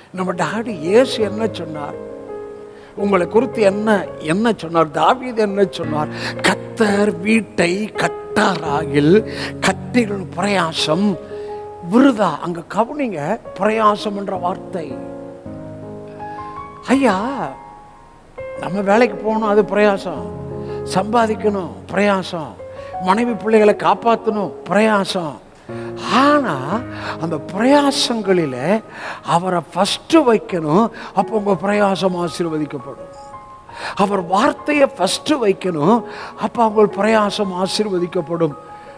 நம்ம டாடி இயேசு என்ன சொன்னார் உங்களை குறித்து என்ன என்ன சொன்னார் தாவீது என்ன சொன்னார் கத்தர் வீட்டை கட்டாராகில் கட்டிகள் பிரயாசம் விருதா அங்க கவனிங்க பிரயாசம் என்ற வார்த்தை ஐயா நம்ம வேலைக்கு போகணும் அது பிரயாசம் சம்பாதிக்கணும் பிரயாசம் மனைவி பிள்ளைகளை காப்பாற்றணும் பிரயாசம் ஆனா அந்த பிரயாசங்களில அவரை ஃபர்ஸ்ட் வைக்கணும் அப்போ உங்க பிரயாசம் ஆசீர்வதிக்கப்படும் அவர் வார்த்தையை ஃபர்ஸ்ட் வைக்கணும் அப்போ அவங்க பிரயாசம் ஆசீர்வதிக்கப்படும்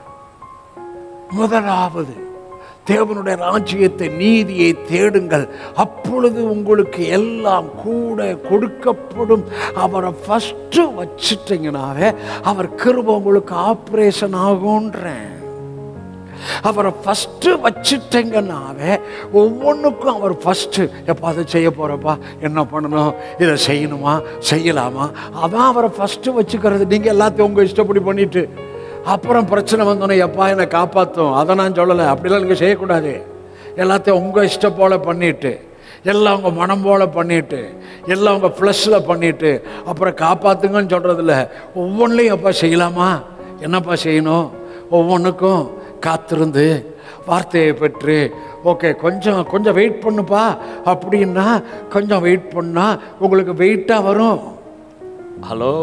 முதலாவது தேவனுடைய ராஜ்யத்தை நீதியை தேடுங்கள் அப்பொழுது உங்களுக்கு எல்லாம் கூட கொடுக்கப்படும் அவரை ஃபஸ்ட்டு வச்சுட்டீங்கனாவே அவர் கிருப உங்களுக்கு ஆப்ரேஷன் ஆகுன்றேன் அவரை ஃபஸ்ட்டு வச்சுட்டீங்கன்னாவே ஒவ்வொன்றுக்கும் அவர் ஃபஸ்ட்டு எப்போ அதை செய்ய போகிறப்பா என்ன பண்ணணும் இதை செய்யணுமா செய்யலாமா அதான் அவரை ஃபஸ்ட்டு வச்சுக்கிறது நீங்கள் எல்லாத்தையும் உங்கள் இஷ்டப்படி பண்ணிட்டு அப்புறம் பிரச்சனை வந்தோன்னே எப்பா என்னை காப்பாற்றும் அதை நான் சொல்லலை அப்படிலாம் நீங்கள் செய்யக்கூடாது எல்லாத்தையும் உங்கள் இஷ்டம் போல் பண்ணிட்டு எல்லாம் உங்கள் மனம் போல் பண்ணிட்டு எல்லாம் உங்கள் ஃப்ளஷில் பண்ணிட்டு அப்புறம் காப்பாற்றுங்கன்னு சொல்கிறதில்ல ஒவ்வொன்றிலையும் எப்பா செய்யலாமா என்னப்பா செய்யணும் ஒவ்வொன்றுக்கும் காத்திருந்து வார்த்தையை பெற்று ஓகே கொஞ்சம் கொஞ்சம் வெயிட் பண்ணுப்பா அப்படின்னா கொஞ்சம் வெயிட் பண்ணா உங்களுக்கு வெயிட்டாக வரும் ஹலோ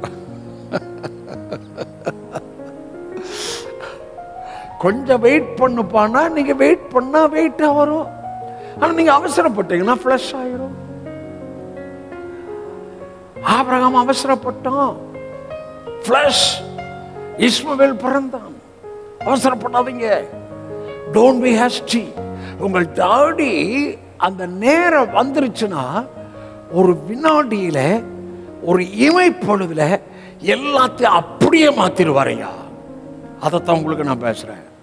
கொஞ்சம் வெயிட் பண்ணுப்பான்னா நீங்கள் வெயிட் பண்ணால் வெயிட்டாக வரும் ஆனால் நீங்கள் அவசரப்பட்டீங்கன்னா ஃப்ளஷ் ஆயிரும் ஆபிரகாம் அவசரப்பட்டோம் ஃப்ளஷ் இஸ்மவேல் பிறந்தான் அவசரப்படாதீங்க டோன்ட் பி ஹஸ்டி உங்கள் தாடி அந்த நேரம் வந்துருச்சுன்னா ஒரு வினாடியில ஒரு இமைப்பொழுதுல எல்லாத்தையும் அப்படியே மாத்திருவாரையா அதைத்தான் உங்களுக்கு நான் பேசுறேன்